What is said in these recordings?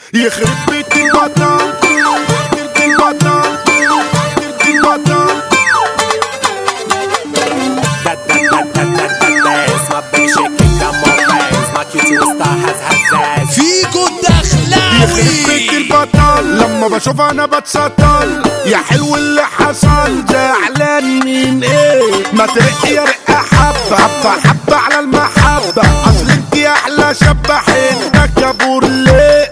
يخرب بيت البطل البطل البطل That, that, that, that, that, that dance My baby shaking down my face My cutie star has has فيكو يخرب بيت الدخلاوي البطل لما بشوف انا بتسطل يا حلو اللي حصل زعلان من ايه ما ترق يا رقة حبة حبة حبة على المحبة اصل انت احلى شابة حينك يا بورليه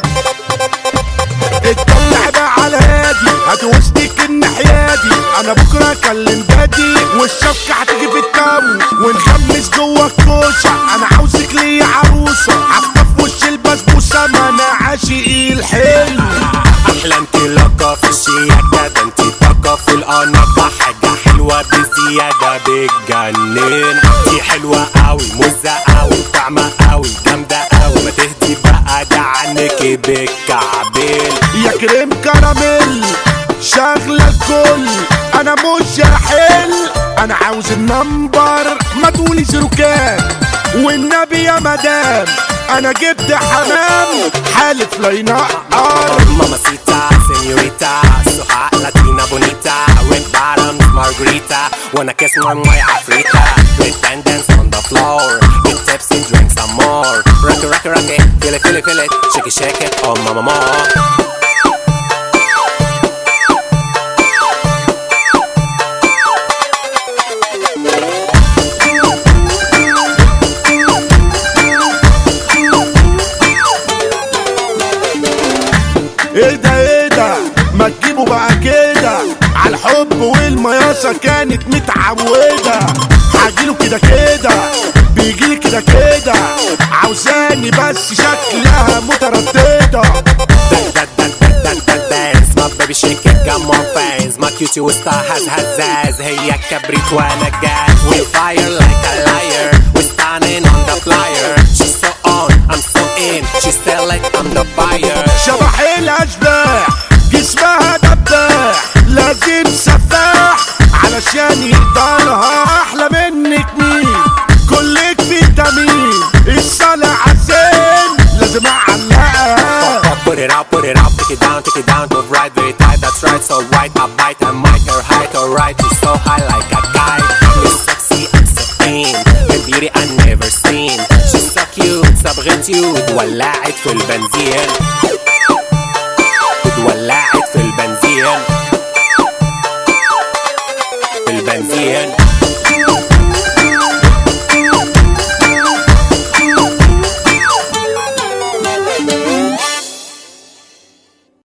الطلع بقى على هادي هتوسطك الناحية دي انا بكرة اكلم دادي والشبكة هتيجي في التاوي ونخمس جوه الكوشة انا عاوزك ليا عروسة هخطف وش البسبوسة ما انا عاشقي الحلو احلى انت لقى في الشياكة ده انت طاقة في الاناقة حاجة حلوة بزيادة بتجنن دي حلوة قوي مزة قوي طعمة قوي جامدة قوي ما تهدي بقى ده عنك بالكعبين يا كريم كراميل شغلة الكل انا مش هحل انا عاوز النمبر ما تقولي زيرو كام والنبي يا مدام انا جبت حمام حالف لا ينقر Mamacita, señorita, so hot, Latina bonita, red bottoms, margarita, wanna kiss my my Africa, with dance on the floor, get tips and drink some more, rock it, rock it, rock it, feel it, feel it, feel it, shake it, shake it, oh mama, mama. ايه ده ايه ده ما تجيبوا بقى كده على الحب والمياسة كانت متعودة هجيله كده كده بيجيلي كده كده عاوزاني بس شكلها مترددة That, that, that, that, that, that dance, my baby shake it, got more fans, my cutie with star has hazaz, هي كبريت وانا جاز, we fire like a liar, we standing on the flyer, she's so on, I'm so in, she's still like I'm the buyer. شبح الاشباح جسمها دباح لازم سفاح علشان يقدرها احلى منك مين كلك فيتامين الصلاة عالزين لازم اعلقها Put it out, put it out, take it down, take it down, move right, very tight, that's right, so right, I bite, I might, her height, alright, she's so high like a guy, Miss sexy, I'm so in, the beauty I never seen, she's so cute, صبغتي ولعت في البنزين, ولعت في البنزين, في البنزين.